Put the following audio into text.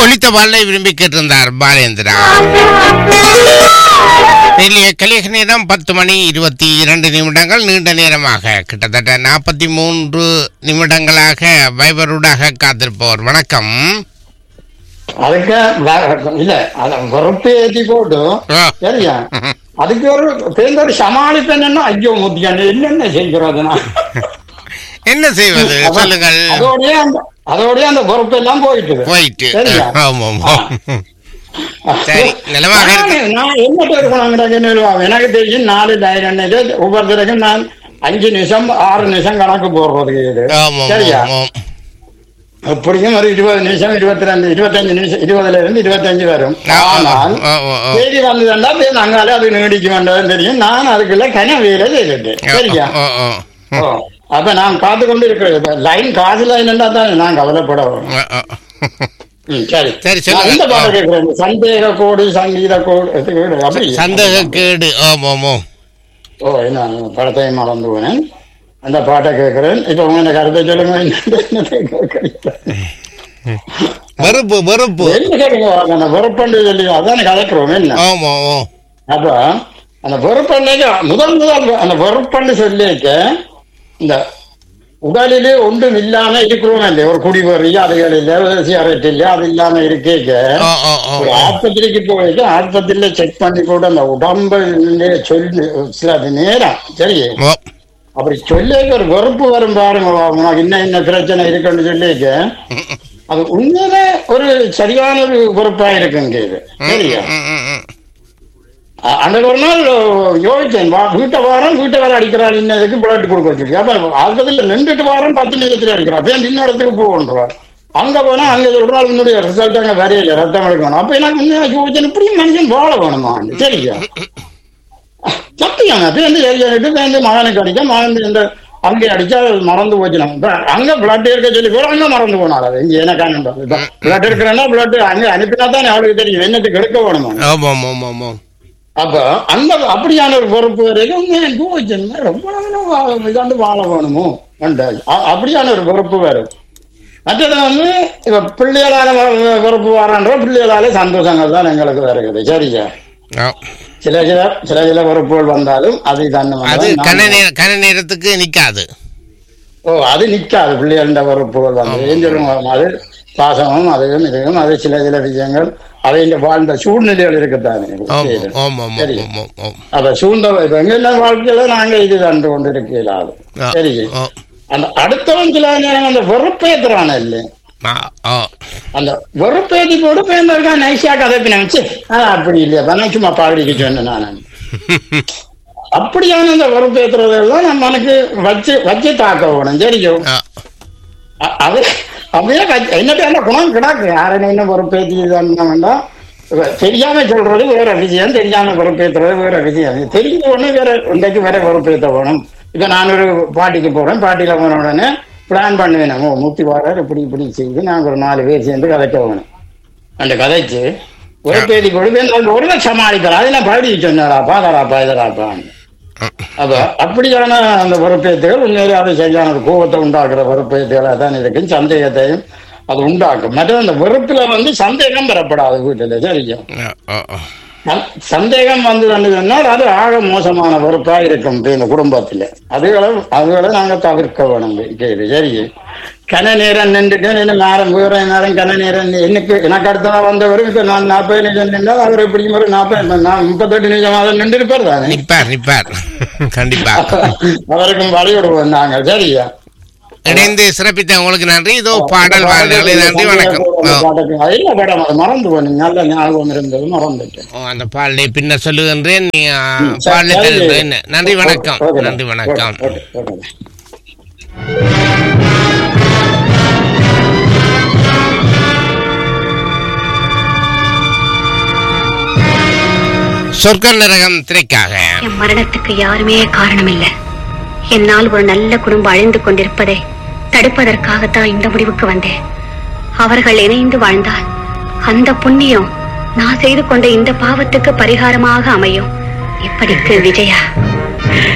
ஒலித்த பாடலை விரும்பி கேட்டிருந்தார் பாலேந்திரா வெளியே கலிக நேரம் பத்து மணி இருபத்தி இரண்டு நிமிடங்கள் நீண்ட நேரமாக கிட்டத்தட்ட நாற்பத்தி மூன்று நிமிடங்களாக வைபருடாக காத்திருப்பவர் வணக்கம் அதுக்கு வ- இல்ல அத வெறுப்பு ஏத்தி போட்டு ஆ. சரியா ம்ஹும். அதுக்கு ஒரு சேர்ந்த ஒரு சமாளிப்பேன் ஐயோ முத்தியாண்டு என்னென்ன செய்கிறது நான் என்ன செய்வது சொல்லுங்கள் அதோடய அந்த அதோடய அந்த பொறுப்பு எல்லாம் போயிட்டு போயிட்டு சரியா? ஆமாம் ஆமாம் சரி, நிலமாக இருக்கு. நான் நான் என்ன இருக்கணும் எனக்கு தெரியும் நாலு லைன் அன்னைக்கு ஒவ்வொருத்தருக்கும் நான் அஞ்சு நிமிஷம் ஆறு நிமிஷம் கணக்கு போடுறது இது ஆமாம் சரியா ஆமாம் எப்படியும் ஒரு இருபது நிமிஷம் இருபத்தி ரெண்டு இருபத்தஞ்சு நிமிஷம் இருபதுல இருந்து இருபத்தஞ்சு வரும் ஆ, ஆ, ஆனால் ஆ, ஆ, ஆ. செய்தி வந்ததுன்னா போய் நாங்காலே அது நீடிக்க வேண்டதுன்னு தெரியும் நான் அதுக்குள்ள கனவேல செய்துட்டேன் சரியா ஆ, ஆ, ஓ, அப்ப நான் காத்து கொண்டு இருக்கிறது லைன் காசு லைன் தான் நான் கவலைப்பட வரும் ஆ, ஆ. ம், சரி சரி, நான் சொல்லுங்க. இந்த பாட்டு கேட்கிறேன் சந்தேக கோடு சங்கீத கோடு இது கோடு, அப்படி சந்தேக கேடு ஆமாமோ ஓ நான் படத்தையும் மறந்து போனேன் அந்த பாட்டை கேட்கிறேன் இப்ப உங்க கருத்தை சொல்லுங்க என்னத்தை கேட்கிறீங்க? வெறுப்பு வெறுப்பு என்ன கேட்குங்க அந்த வெறுப்பண்டு சொல்லி அதான் கலக்கிறோம் என்ன ஆமா ஓ அப்ப அந்த வெறுப்பண்டைக்கு முதல் முதல் அந்த வெறுப்பண்டு சொல்லிக்க இந்த உடலிலே ஒன்றும் இல்லாம இருக்கிறோம் இல்லையா ஒரு குடிவரி அதுகள் இல்ல ஒரு சிகரெட் இல்ல அது இல்லாம இருக்கேக்க ஆ, ஆ, ஆ, ஒரு ஆ. ஆஸ்பத்திரிக்கு போயிட்டு ஆஸ்பத்திரியில செக் பண்ணி கூட அந்த உடம்பு சொல்லி சில அது நேரம் சரி ஓ, அப்படி சொல்லிக்க ஒரு வெறுப்பு வரும் பாருங்க உனக்கு இன்னும் என்ன பிரச்சனை இருக்குன்னு சொல்லிக்க அது உண்மையிலே ஒரு சரியான ஒரு வெறுப்பா இருக்குங்க இது சரியா ம், ம், ம். அ- அன்றைக்கு ஒரு நாள் யோசிச்சேன் வா வீட்டை வாரம் வீட்டை வேற அடிக்கிறாள் இன்னதுக்கு பிளட் கொடுக்க வச்சிருக்கு அப்ப ஆஸ்பத்திரியில் நின்றுட்டு வாரம் பத்து நிமிஷத்துல அடிக்கிறா அப்ப இன்னும் இடத்துக்கு போகன்றா அங்க போனா அங்க சொல்றாள் உன்னுடைய ரிசல்ட் அங்க வரையில ரத்தம் எடுக்கணும் அப்ப எனக்கு உண்மையா யோசிச்சேன் இப்படி மனுஷன் வாழ வேணுமா சரியா சத்தியம் அப்ப வந்து எழுதிட்டு வந்து மகனுக்கு அடிக்க மகன் இந்த அங்கே அடிச்சா அது மறந்து போச்சு நம்ம இப்ப அங்க பிளட் இருக்க சொல்லி கூட அங்க மறந்து போனாள் அது இங்க எனக்கான பிளட் இருக்கிறேன்னா பிளட் அங்க அனுப்பினா தான் அவளுக்கு தெரியும் என்னத்துக்கு எடுக்க வேணுமா ஆமாம் ஆமாம் ஆமாம் அப்ப அந்த அப்படியான ஒரு பொறுப்பு வரைக்கும் எனக்கு வச்சிருந்தா ரொம்ப நாளும் வா- இதாண்டு வாழ வேணுமோ அண்ட அ- அப்படியான ஒரு பொறுப்பு வரும் மற்றது வந்து இப்ப பிள்ளைகளால வ- பொறுப்பு வரான்ற பிள்ளைகளால சந்தோஷங்கள் தான் எங்களுக்கு வருகிறது சரியா ஆ. சில சில சில சில பொறுப்புகள் வந்தாலும் அது தான் அது கன நேர கன நேரத்துக்கு நிக்காது ஓ அது நிக்காது பிள்ளைகள பொறுப்புகள் வந்து ஏன் சொல்லுங்க அது பாசமும் அதுவும் இதுவும் அது சில சில விஷயங்கள் அதை இந்த வாழ்ந்த சூழ்நிலைகள் இருக்குத்தானே ஆமாம் ஆமாம் சரி. ஆமாம் ஆமாம் ஆமாம் அப்ப சூழ்ந்த இப்ப எங்க வாழ்க்கையில நாங்க இது கண்டு கொண்டு இருக்கிறாள் ஆ, சரி ஆ, அந்த அடுத்தவன் சில நேரம் அந்த வெறுப்பேத்துறான இல்ல ஆ, ஆ. அந்த வெறுப்பேத்தி போட்டு பேருந்தா நைஸா கதைப்பின வச்சு அது அப்படி இல்லையா நான் சும்மா பாடிக்க சொன்னேன் நான் அப்படியான அந்த வெறுப்பேத்துறதெல்லாம் நம்ம மனக்கு வச்சு வச்சு தாக்க வேணும் சரியோ ஆ. அ- அது அப்படியே வச்சு- என்னட்டு என்ன குணம் கிடாக்கு யாரும் என்ன பொறுப்பேற்றி வேண்டாம் தெரியாம சொல்றது வேற விஷயம் தெரியாம பொறுப்பேற்றுறது வேற விஷயம் தெரிஞ்ச உடனே வேற இன்றைக்கு வேற பொறுப்பேற்ற வேணும் இப்ப நான் ஒரு பாட்டிக்கு போறேன் பாட்டியில போன உடனே பிளான் பண்ணுவேன் ஓ நூத்தி வாரம் இப்படி இப்படி செய்து நாங்க ஒரு நாலு பேர் சேர்ந்து கதைக்க வேணும் அந்த கதைச்சு ஒரு பேதி கொடுப்பேன் ஒரு சமாளிக்கிறேன் அதெல்லாம் பாடி சொன்னாராப்பா அதராப்பா இதராப்பான்னு அப்ப அப்படியான அந்த பொறுப்பேற்றுகள் உண்மையிலே அது சரியான ஒரு கோபத்தை உண்டாக்குற பொறுப்பேற்றுகளாக தான் இருக்கும் சந்தேகத்தையும் அது உண்டாக்கும் மற்ற அந்த வெறுப்புல வந்து சந்தேகம் பெறப்படாது வீட்டுல சரியா ஆ, ஆ, ஆ. சந்- சந்தேகம் வந்து சொன்னால் அது ஆக மோசமான பொறுப்பா இருக்கும் இப்ப இந்த குடும்பத்துல அதுகளை அதுகளை நாங்க தவிர்க்க வேணும் கேது சரி கன நேரம் நின்றுட்டு என்ன நேரம் வேற நேரம் கன நேரம் எனக்கு எனக்கு அடுத்ததா வந்தவரும் இப்ப நான் நாற்பது நிமிஷம் நின்றால் அவர் எப்படி ஒரு நாற்பது நான் முப்பத்தெட்டு நிமிஷம் நின்று இருப்பார் தானே நிப்பார் நிப்பார் கண்டிப்பா அவருக்கும் வழி விடுவோம் நாங்க சரியா இணைந்து சிறப்பித்த உங்களுக்கு நன்றி இதோ பாடல் வாழ்நாளே நன்றி வணக்கம் ஆ. இல்ல படம் அது மறந்து போனீங்க நல்ல ஞாபகம் இருந்தது மறந்துட்டேன் ஓ, அந்த பாடலை பின்ன சொல்லுகின்றேன் நீ ஆ, ம், சரி, பாடலை சரி. தருகிறேன் நன்றி வணக்கம் ஓகே, ஓகே, நன்றி வணக்கம் ஓகே, ஓகே, ஓகே. சொர்க்க நரகம் திரைக்காக என் மரணத்துக்கு யாருமே காரணம் இல்ல என்னால் ஒரு நல்ல குடும்பம் அழிந்து கொண்டிருப்பதை தடுப்பதற்காகத்தான் இந்த முடிவுக்கு வந்தேன் அவர்கள் இணைந்து வாழ்ந்தால் அந்த புண்ணியம் நான் செய்து கொண்ட இந்த பாவத்துக்கு பரிகாரமாக அமையும் இப்படிக்கு விஜயா